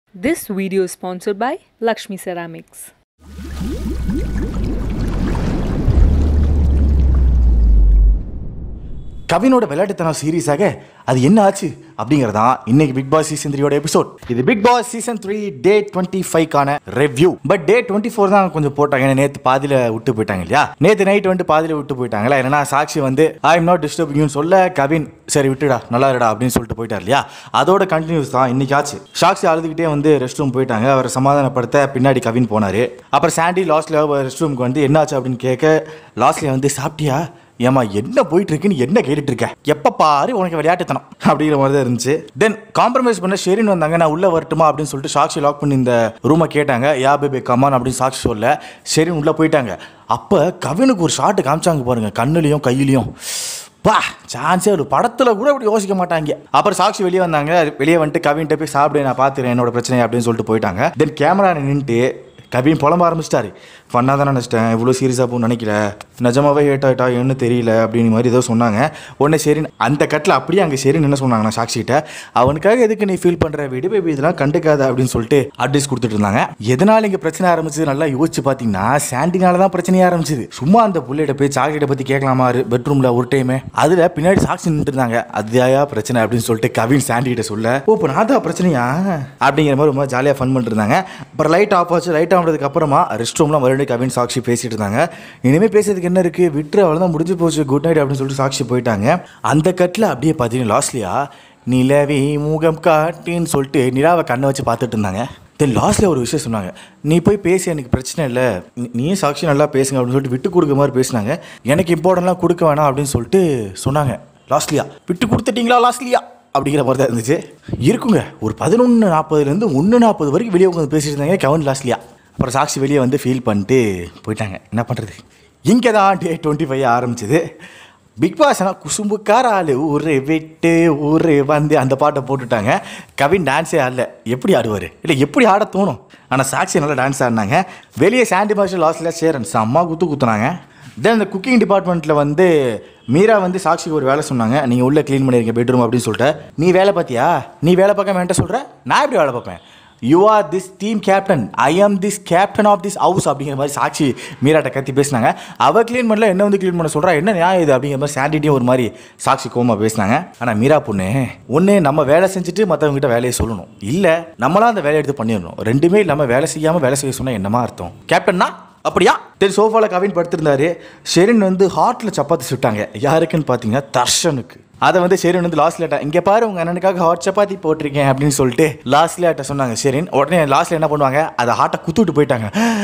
This video is sponsored by Lakshmi Ceramics. கவினோட விளையாட்டுத்தனம் சீரியஸாக அது என்ன ஆச்சு அப்படிங்கறதான் இன்னைக்கு பிக் பாஸ் சீசன் த்ரீயோட எபிசோட் இது Bigg Boss season three day twenty ஃபைவ்க்கான review but day twenty four தான் கொஞ்சம் போட்டாங்க ஏன்னா நேற்று பாதியில் விட்டு போயிட்டாங்க இல்லையா நேற்று நைட் வந்து பாதியில் விட்டு போயிட்டாங்களா ஏன்னா சாட்சி வந்து ஐ எம் நாட் டிஸ்டர்பிங்னு சொல்ல கவின் சரி விட்டுடா நல்லா இருடா அப்படின்னு சொல்லிட்டு போயிட்டார் இல்லையா அதோட கண்டினியூஸ் தான் இன்னைக்கு ஆச்சு சாட்சி அழுதுகிட்டே வந்து ரெஸ்ட் ரூம் போயிட்டாங்க அவரை சமாதானப்படுத்த பின்னாடி கவின் போனாரு அப்புறம் சாண்டி லாஸ்ட்ல ரெஸ்ட் ரூமுக்கு வந்து என்னாச்சு அப்படின்னு கேட்க லாஸ்ட்ல வந்து சாப்பிட்டியா ஏமா என்ன போயிட்டு இருக்குன்னு என்ன கேட்டுட்டு இருக்க எப்ப பாரு உனக்கு விளையாட்டுத்தனம் அப்படிங்கிற மாதிரி தான் இருந்துச்சு தென் காம்ப்ரமைஸ் பண்ண ஷெரின் வந்தாங்க நான் உள்ள வரட்டுமா அப்படின்னு சொல்லிட்டு சாக்ஷி லாக் பண்ணி இந்த ரூமை கேட்டாங்க யா பேபி கமான் அப்படின்னு சாக்ஷி சொல்ல ஷெரின் உள்ள போயிட்டாங்க அப்ப கவினுக்கு ஒரு ஷாட்டு காமிச்சாங்க பாருங்க கண்ணுலயும் கையிலையும் பா சான்ஸே ஒரு படத்துல கூட இப்படி யோசிக்க மாட்டாங்க அப்புறம் சாக்ஷி வெளியே வந்தாங்க வெளியே வந்துட்டு கவின்கிட்ட போய் சாப்பிடு நான் பார்த்துறேன் என்னோட பிரச்சனை அப்படின்னு சொல்லிட்டு போயிட்டாங்க தென் கேமரா நின்றுட்டு கவின் புலம்ப ஆரம்பிச்சிட்டாரு ஃபன்னாக தானே நினச்சிட்டேன் இவ்வளோ சீரியஸாக போகணும்னு நினைக்கல நிஜமாவே ஹேட் ஆகிட்டா என்ன தெரியல அப்படின்னு மாதிரி ஏதோ சொன்னாங்க உடனே சரி அந்த கட்டில் அப்படியே அங்கே சரின்னு என்ன சொன்னாங்க நான் சாக்ஷிகிட்ட அவனுக்காக எதுக்கு நீ ஃபீல் பண்ணுற விடு பேபி இதெல்லாம் கண்டுக்காத அப்படின்னு சொல்லிட்டு அட்வைஸ் கொடுத்துட்டு இருந்தாங்க எதனால் இங்கே பிரச்சனை ஆரம்பிச்சது நல்லா யோசிச்சு பார்த்தீங்கன்னா சாண்டினால தான் பிரச்சனையே ஆரம்பிச்சது சும்மா அந்த புள்ளையிட்ட போய் சாக்லேட்டை பற்றி கேட்கலாமா பெட்ரூமில் ஒரு டைமே அதில் பின்னாடி சாக்ஷி நின்று இருந்தாங்க அதுதாயா பிரச்சனை அப்படின்னு சொல்லிட்டு கவின் சாண்டி கிட்ட சொல்ல ஓ இப்போ நான் தான் பிரச்சனையா அப்படிங்கிற மாதிரி ரொம்ப ஜாலியாக ஃபன் பண்ணிட்டு இருந்தாங்க அப்புறம் லைட் ஆஃப் ஆச்சு லைட் ஆனதுக்கு அப்புறமா ரெஸ்ட் ரூம்லாம் மறுபடியும் கவின் சாக்ஷி பேசிட்டு இருந்தாங்க இனிமேல் பேசுறதுக்கு என்ன இருக்கு விட்டுரு அவ்வளோதான் முடிஞ்சு போச்சு குட் நைட் அப்படின்னு சொல்லிட்டு சாக்ஷி போயிட்டாங்க அந்த கட்டில் அப்படியே பார்த்தீங்கன்னா லாஸ்ட்லியா நிலவே முகம் காட்டின்னு சொல்லிட்டு நிலாவை கண்ணை வச்சு பார்த்துட்டு இருந்தாங்க தென் லாஸ்ட்டில் ஒரு விஷயம் சொன்னாங்க நீ போய் பேசி எனக்கு பிரச்சனை இல்லை நீ- நீயும் சாட்சி நல்லா பேசுங்க அப்படின்னு சொல்லிட்டு விட்டு கொடுக்க மாதிரி பேசினாங்க எனக்கு இம்பார்ட்டன்ட்லாம் கொடுக்க வேணாம் அப்படின்னு சொல்லிட்டு சொன்னாங்க லாஸ்ட்லியா விட்டு கொடுத்துட்டீங்களா லாஸ்ட்லியா அப்படிங்கிற மாதிரி தான் இருந்துச்சு இருக்குங்க ஒரு பதினொன்று நாற்பதுலேருந்து ஒன்று நாற்பது வரைக்கும் வெளியே உட்காந்து பேசிட்டு இருந்தாங்க கவன் லாஸ்ட்லியா அப்புறம் சாக்ஷி வெளியே வந்து ஃபீல் பண்ணிட்டு போயிட்டாங்க என்ன பண்ணுறது இங்கே தான் டே டுவெண்ட்டி ஃபைவ் ஆரம்பிச்சது பிக் பாஸ் ஆனால் குசும்புக்கார ஆளு ஊரு விட்டு ஊரு வந்து அந்த பாட்டை போட்டுட்டாங்க கவின் டான்ஸே ஆடல எப்படி ஆடுவார் இல்லை எப்படி ஆட தோணும் ஆனால் சாக்ஷி நல்லா டான்ஸ் ஆடினாங்க வெளியே சாண்டி மாஸ்டர் லாஸ்ட்ல சேரன் செம்ம குத்து குத்துனாங்க தென் இந்த குக்கிங் டிபார்ட்மெண்ட்டில் வந்து மீரா வந்து சாக்ஷிக்கு ஒரு வேலை சொன்னாங்க நீங்கள் உள்ளே க்ளீன் பண்ணிருங்க பெட்ரூம் அப்படின்னு சொல்லிட்டு நீ வேலை பார்த்தியா நீ வேலை பார்க்க வேண்டாம் சொல்கிற நான் எப்படி வேலை பார்ப்பேன் you are this team captain I am this captain of this house அப்படிங்கிற மாதிரி சாட்சி மீராட்ட கத்தி பேசினாங்க அவ க்ளீன் பண்ணல என்ன வந்து க்ளீன் பண்ண சொல்றா என்ன நியாயம் இது அப்படிங்கிற மாதிரி சாண்டிட்டியும் ஒரு மாதிரி சாட்சி கோமா பேசினாங்க ஆனால் மீரா பொண்ணு ஒன்று நம்ம வேலை செஞ்சுட்டு மற்றவங்ககிட்ட வேலையை சொல்லணும் இல்லை நம்மளாம் அந்த வேலையை எடுத்து பண்ணிடணும் ரெண்டுமே இல்லாமல் வேலை செய்யாமல் வேலை செய்ய சொன்னால் என்னமா அர்த்தம் கேப்டன்னா அப்படியா தென் சோஃபால கவின் படுத்திருந்தாரு ஷெரின் வந்து ஹார்ட்ல சப்பாத்தி சுட்டாங்க யாருக்குன்னு பார்த்தீங்கன்னா தர்ஷனுக்கு அதை வந்து ஷெரின் வந்து லாஸ்ட்ல இங்க பாரு உங்க அண்ணனுக்காக ஹாட் சப்பாத்தி போட்டிருக்கேன் அப்படின்னு சொல்லிட்டு லாஸ்ட்ல சொன்னாங்க ஷெரின் உடனே லாஸ்ட்ல என்ன பண்ணுவாங்க அதை ஹார்ட்டை குத்துட்டு போயிட்டாங்க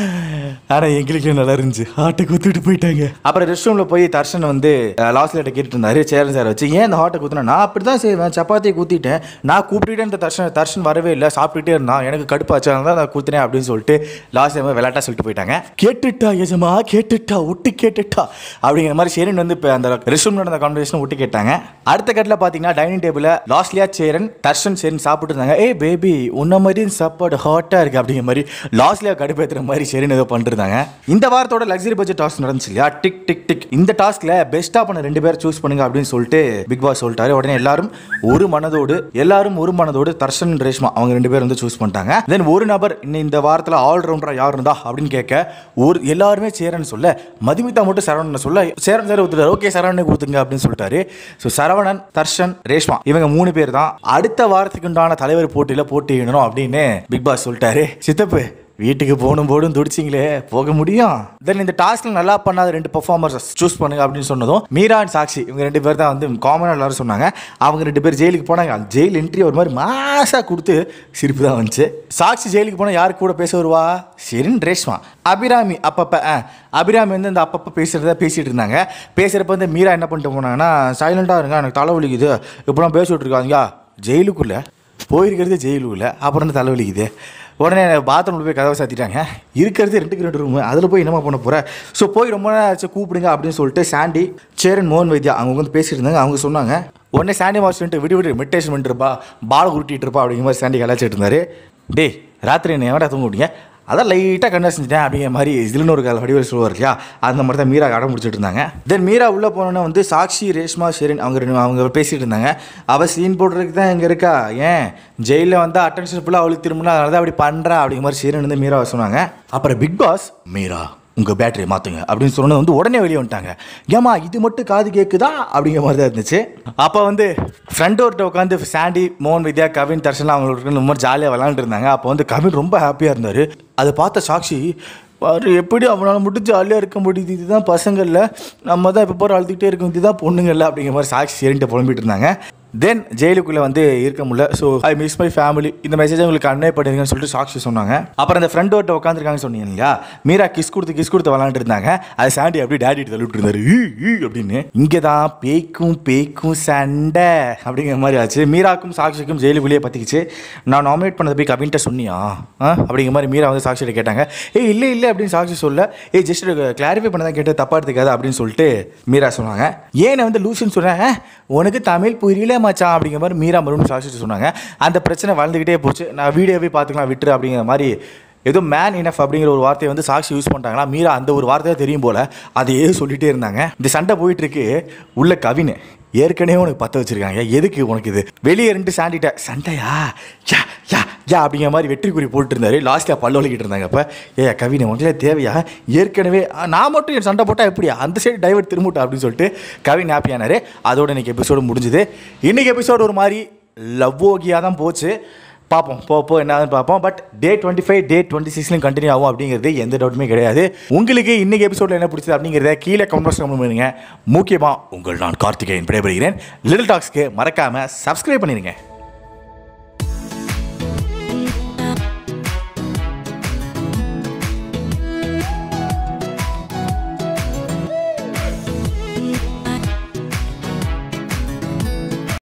ஆனா எங்களுக்கு நல்லா இருந்துச்சு ஹார்ட்டை குத்துட்டு போயிட்டாங்க அப்புறம் ரெஸ்ட் ரூம்ல போய் தர்ஷன் வந்து லாஸ்ட்ல கேட்டுட்டு இருந்தாரு சேரன் சார் வச்சு ஏன் இந்த ஹார்ட்டை குத்துனா நான் அப்படி தான் செய்வேன் சப்பாத்தியை குத்திட்டேன் நான் கூப்பிட்டுட்டேன் இந்த தர்ஷன் தர்ஷன் வரவே இல்லை சாப்பிட்டுட்டே இருந்தான் எனக்கு கடுப்பாச்சு அதனால தான் நான் குத்துனேன் அப்படின்னு சொல்லிட்டு லாஸ்ட் டைம் விளையாட்டா சொல்லிட்டு போயிட்டாங்க கேட்டுட்டா எஜமா கேட்டுட்டா ஒட்டு கேட்டுட்டா அப்படிங்கிற மாதிரி ஷேரன் வந்து இப்போ அந்த ரெஸ்ட் ரூம் நடந்த கான்வர்சேஷன் ஒட்டு கேட்டாங்க அடுத்த கட்டில் பார்த்தீங்கன்னா டைனிங் டேபிளில் லாஸ்ட்லியா சேரன் தர்ஷன் சேரன் சாப்பிட்டு இருந்தாங்க ஏய் பேபி உன்ன மாதிரி சாப்பாடு ஹாட்டாக இருக்கு அப்படிங்கிற மாதிரி லாஸ்ட்லியா கடுப்பேற்றுற மாதிரி சேரன் ஏதோ பண்ணிருந்தாங்க இந்த வாரத்தோட லக்ஸரி பட்ஜெட் டாஸ்க் நடந்துச்சு இல்லையா டிக் டிக் டிக் இந்த டாஸ்க்ல பெஸ்ட்டாக பண்ண ரெண்டு பேர் சூஸ் பண்ணுங்க அப்படின்னு சொல்லிட்டு பிக் பாஸ் சொல்லிட்டாரு உடனே எல்லாரும் ஒரு மனதோடு எல்லாரும் ஒரு மனதோடு தர்ஷன் ரேஷ்மா அவங்க ரெண்டு பேர் வந்து சூஸ் பண்ணிட்டாங்க தென் ஒரு நபர் இன்னும் இந்த வாரத்தில் ஆல்ரவுண்டரா யார் இருந்தா அப்படின்னு கேட்க ஒரு எல்லாருமே சேரன் சொல்ல மதுமிதா மட்டும் சரவணன் சொல்ல சேரன் சார் ஒத்துட்டாரு ஓகே சரவணனை கொடுத்துங்க அப்படின்னு சொல்லிட்டாரு ஸோ சரவணன் தர்ஷன் ரேஷ்மா இவங்க மூணு பேர் தான் அடுத்த வாரத்துக்கு உண்டான தலைவர் போட்டியில் போட்டியிடணும் அப்படின்னு பிக் பாஸ் சொல்லிட்டாரு சித்தப்பு வீட்டுக்கு போகணும் போடும் துடிச்சிங்களே போக முடியும் தென் இந்த டாஸ்க்ல நல்லா பண்ணாத ரெண்டு பெர்ஃபார்மர்ஸ் சூஸ் பண்ணுங்க அப்படின்னு சொன்னதும் மீரா அண்ட் சாக்ஷி இவங்க ரெண்டு பேர் தான் வந்து காமனாக எல்லாரும் சொன்னாங்க அவங்க ரெண்டு பேர் ஜெயிலுக்கு போனாங்க அந்த ஜெயில் என்ட்ரி ஒரு மாதிரி மாசா கொடுத்து சிரிப்பு தான் வந்துச்சு சாக்ஷி ஜெயிலுக்கு போனால் யாரு கூட பேச வருவா சரின்னு ரேஷ்மா அபிராமி அப்பப்போ ஆ அபிராமி வந்து இந்த அப்பப்போ பேசுகிறத பேசிகிட்டு இருந்தாங்க பேசுகிறப்ப வந்து மீரா என்ன பண்ணிட்டு போனாங்கன்னா சைலண்டாக இருங்க எனக்கு தலை வலிக்குது இப்படிலாம் பேசிட்டு இருக்காங்க ஜெயிலுக்குள்ளே போயிருக்கிறது ஜெயிலுக்குள்ளே அப்புறம் என்ன தலைவலிக்குது உடனே பாத்ரூமில் போய் கதவை சாத்திட்டாங்க இருக்கிறது ரெண்டுக்கு ரெண்டு ரூம் அதில் போய் என்னமா பண்ண போகிற ஸோ போய் ரொம்ப நேரம் ஆச்சு கூப்பிடுங்க அப்படின்னு சொல்லிட்டு சாண்டி சேரன் மோகன் வைத்தியா அவங்க வந்து பேசிட்டு இருந்தாங்க அவங்க சொன்னாங்க உடனே சாண்டி மாஸ்டர்ன்ட்டு விடு விடு மெடிடேஷன் பண்ணிட்டு இருப்பா பால் உருட்டிட்டு இருப்பா அப்படிங்கிற மாதிரி சாண்டி கலாச்சிட்டு இருந்தாரு டேய் ராத்திரி என்ன எவடா தூங்க விட்டீங்க அதான் லைட்டாக கண்ணா செஞ்சுட்டேன் அப்படிங்கிற மாதிரி இதுலன்னு ஒரு கால வடிவேல் சொல்லுவார் இல்லையா அந்த மாதிரி தான் மீரா அடம் முடிச்சிட்டு இருந்தாங்க தென் மீரா உள்ளே போனோன்னே வந்து சாக்ஷி ரேஷ்மா ஷெரின் அவங்க ரெண்டு அவங்க பேசிகிட்டு இருந்தாங்க அவள் சீன் போடுறதுக்கு தான் இங்கே இருக்கா ஏன் ஜெயிலில் வந்து அட்டென்ஷன் ஃபுல்லாக அவளுக்கு திரும்பினா அதனால தான் அப்படி பண்ணுறா அப்படிங்கிற மாதிரி ஷெரின் வந்து மீராவை சொன்னாங்க அப்புறம் பிக் பாஸ் மீரா உங்கள் பேட்டரி மாற்றுங்க அப்படின்னு சொன்னது வந்து உடனே வெளியே வந்துட்டாங்க ஏமா இது மட்டும் காது கேட்குதா அப்படிங்கிற மாதிரி தான் இருந்துச்சு அப்போ வந்து ஃப்ரண்ட் டோர்கிட்ட உட்காந்து சாண்டி மோகன் வித்யா கவின் தர்ஷன்லாம் அவங்களுக்கு இந்த மாதிரி ஜாலியாக விளாண்டுட்டு இருந்தாங்க அப்போ வந்து கவின் ரொம்ப ஹாப்பியாக இருந்தார் அதை பார்த்த சாக்ஷி பாரு எப்படி அவனால் மட்டும் ஜாலியாக இருக்க முடியுது இதுதான் பசங்களில் நம்ம தான் இப்போ போகிற அழுதுகிட்டே இருக்கும் இதுதான் பொண்ணுங்கள்ல அப்படிங்கிற மாதிரி சாக்ஷி சரின்ட்டு புலம்பிட்டு இருந்தாங்க தென் ஜெயிலுக்குள்ளே வந்து இருக்க முடியல so I miss my family இந்த மெசேஜ் உங்களுக்கு கன்வே பண்ணிருங்கன்னு சொல்லிட்டு சாக்ஷி சொன்னாங்க அப்புறம் அந்த ஃப்ரெண்ட் ஓட்ட உட்காந்துருக்காங்க சொன்னீங்க இல்லையா மீரா கிஸ் கொடுத்து கிஸ் கொடுத்து விளாண்டு இருந்தாங்க அது சாண்டி அப்படியே டேடி தள்ளிட்டு இருந்தாரு ஈ, ஈ அப்படின்னு இங்கே தான் பேய்க்கும் பேய்க்கும் சண்டை அப்படிங்கிற மாதிரி ஆச்சு மீராக்கும் சாக்ஷிக்கும் ஜெயிலுக்குள்ளேயே பற்றிக்கிச்சு நான் நாமினேட் பண்ணதை போய் கவின்ட்ட சொன்னியா ஆ அப்படிங்கிற மாதிரி மீரா வந்து சாக்ஷிட்ட கேட்டாங்க ஏய் இல்லை இல்லை அப்படின்னு சாக்ஷி சொல்ல ஏய் ஜஸ்ட் கிளாரிஃபை பண்ண தான் கேட்டு தப்பா எடுத்துக்காது அப்படின்னு சொல்லிட்டு மீரா சொன்னாங்க ஏன் நான் வந்து லூசுன்னு சொன்னேன் உனக்கு தமிழ் புரியல மச்சான் அப்படிங்கிற மாதிரி மீரா மறுபடியும் சாக்ஷி சொன்னாங்க அந்த பிரச்சனை வளர்ந்துக்கிட்டே போச்சு நான் வீடியோவே பார்த்துக்கலாம் விட்டுரு அப்படிங்கிற மாதிரி ஏதோ மேன் இனஃப் அப்படிங்கிற ஒரு வார்த்தையை வந்து சாக்ஷி யூஸ் பண்ணிட்டாங்களா மீரா அந்த ஒரு வார்த்தையாக தெரியும் போல அதையே சொல்லிட்டே இருந்தாங்க இந்த சண்டை போயிட்டு இருக்கு உள்ள கவின் ஏற்கனவே உனக்கு பற்ற வச்சிருக்காங்க எதுக்கு உனக்கு இது வெளியே ரெண்டு சாண்டிட்ட சண்டையா யா யா யா அப்படிங்கிற மாதிரி வெற்றி குறி போட்டு இருந்தாரு லாஸ்ட்டில் பல்ல வலிக்கிட்டு இருந்தாங்க அப்போ ஏ கவினை உனக்கு தேவையா ஏற்கனவே ஆ, நான் மட்டும் என் சண்டை போட்டால் எப்படியா அந்த சைடு டைவர்ட் திரும்பிட்டா அப்படின்னு சொல்லிட்டு கவின் ஹாப்பியானாரு அதோட இன்னைக்கு எபிசோடு முடிஞ்சுது இன்னைக்கு எபிசோடு ஒரு மாதிரி லவ்வோகியாக தான் போச்சு பார்ப்போம் போ போ என்னன்னு பார்ப்போம் but day twenty five day twenty சிக்ஸ்லையும் கண்டினியூ ஆகும் அப்படிங்கிறது எந்த டவுட்டுமே கிடையாது உங்களுக்கு இன்னைக்கு எபிசோடில் என்ன பிடிச்சது அப்படிங்கிறத கீழே கமெண்ட் கமெண்ட் பண்ணுங்க முக்கியமாக உங்கள் நான் கார்த்திகேயன் விடைபெறுகிறேன் லிட்டில் டாக்ஸ்க்கு மறக்காமல் சப்ஸ்கிரைப் பண்ணிடுங்க